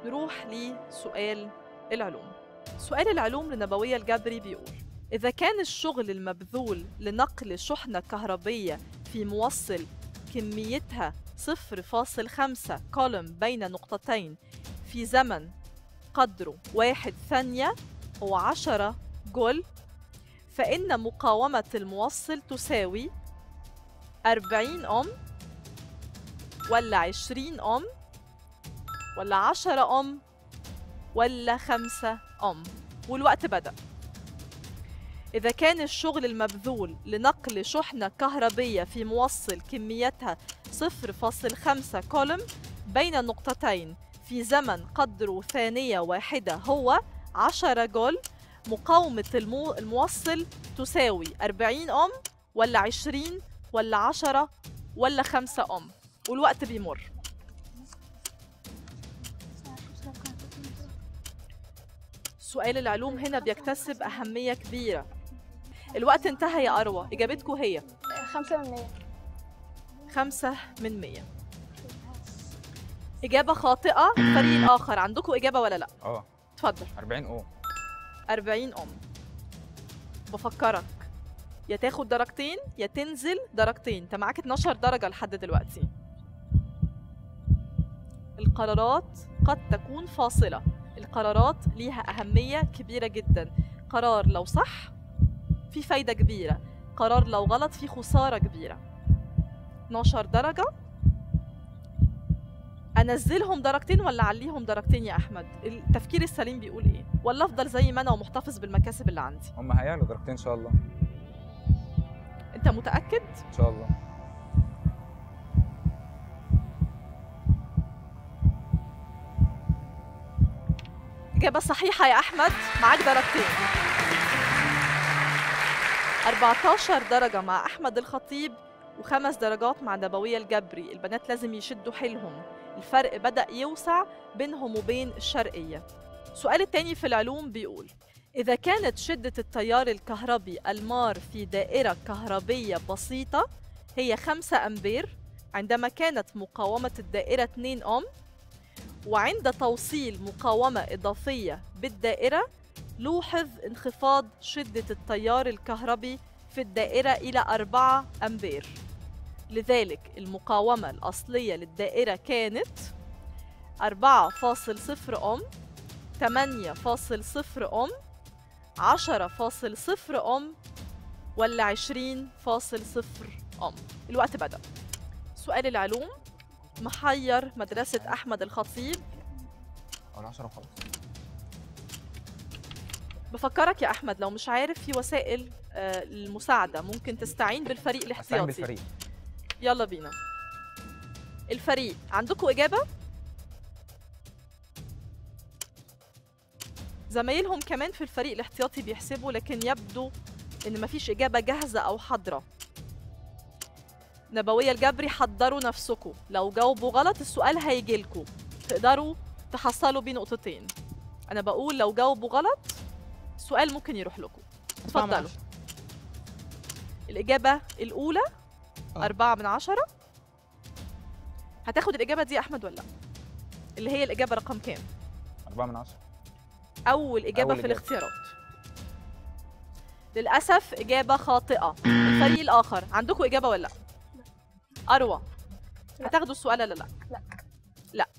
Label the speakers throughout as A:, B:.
A: نروح لسؤال العلوم سؤال العلوم لنبوية الجبري بيقول إذا كان الشغل المبذول لنقل شحنة كهربية في موصل كميتها 0.5 كولوم بين نقطتين في زمن قدره واحد ثانية هو 10 جول فإن مقاومة الموصل تساوي 40 أم ولا 20 أم ولا 10 أم ولا 5 أم والوقت بدأ إذا كان الشغل المبذول لنقل شحنة كهربية في موصل كميتها 0.5 كولوم بين نقطتين في زمن قدره ثانية واحدة هو 10 جول مقاومة المو... الموصل تساوي 40 أم ولا 20 ولا 10 ولا 5 أم والوقت بيمر سؤال العلوم هنا بيكتسب أهمية كبيرة الوقت انتهى يا أروى إجابتكم هي
B: خمسة من مية
A: خمسة من مية إجابة خاطئة الفريق الآخر عندكم إجابة ولا لأ؟
C: اه
A: اتفضل
C: 40 اوم
A: 40 أم بفكرك يا تاخد درجتين يا تنزل درجتين انت معاك 12 درجة لحد دلوقتي القرارات قد تكون فاصلة القرارات ليها أهمية كبيرة جدا قرار لو صح في فايدة كبيرة قرار لو غلط في خسارة كبيرة 12 درجة انزلهم درجتين ولا اعليهم درجتين يا احمد التفكير السليم بيقول ايه ولا افضل زي ما انا ومحتفظ بالمكاسب اللي عندي
C: هم هيعلوا درجتين ان شاء الله
A: انت متاكد
C: ان شاء الله
A: اجابه صحيحه يا احمد معاك درجتين 14 درجه مع احمد الخطيب وخمس درجات مع نبوية الجبري البنات لازم يشدوا حيلهم الفرق بدأ يوسع بينهم وبين الشرقية السؤال التاني في العلوم بيقول إذا كانت شدة التيار الكهربي المار في دائرة كهربية بسيطة هي 5 أمبير عندما كانت مقاومة الدائرة 2 أم وعند توصيل مقاومة إضافية بالدائرة لوحظ انخفاض شدة التيار الكهربي في الدائرة إلى 4 أمبير لذلك المقاومة الأصلية للدائرة كانت 4.0 أم 8.0 أم 10.0 أم ولا 20.0 أم الوقت بدأ سؤال العلوم محير مدرسة أحمد الخطيب
C: اول 10 وخلاص
A: بفكرك يا أحمد لو مش عارف في وسائل آه، المساعدة ممكن تستعين بالفريق
C: استعين
A: الاحتياطي
C: بالفريق
A: يلا بينا الفريق عندكم إجابة؟ زمايلهم كمان في الفريق الاحتياطي بيحسبوا لكن يبدو إن مفيش إجابة جاهزة أو حاضرة نبوية الجبري حضروا نفسكم لو جاوبوا غلط السؤال هيجيلكوا تقدروا تحصلوا بيه نقطتين أنا بقول لو جاوبوا غلط السؤال ممكن يروح لكم اتفضلوا الإجابة الأولى
D: آه.
A: أربعة من عشرة هتاخد الإجابة دي يا أحمد ولا لأ؟ اللي هي الإجابة رقم كام؟
C: 4 من 10
A: أول إجابة
C: أول
A: في
C: إجابة.
A: الاختيارات للأسف إجابة خاطئة الفريق الآخر عندكم إجابة ولا لأ؟ أروى
B: لا.
A: هتاخدوا السؤال ولا لأ؟
B: لا.
A: لا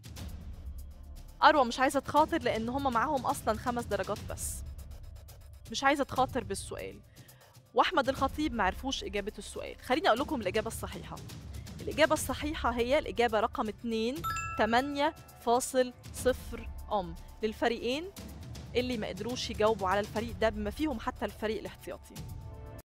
A: أروى مش عايزة تخاطر لأن هم معاهم أصلا خمس درجات بس مش عايزة تخاطر بالسؤال وأحمد الخطيب معرفوش إجابة السؤال خليني أقول لكم الإجابة الصحيحة الإجابة الصحيحة هي الإجابة رقم 2 8.0 أم للفريقين اللي ما قدروش يجاوبوا على الفريق ده بما فيهم حتى الفريق الاحتياطي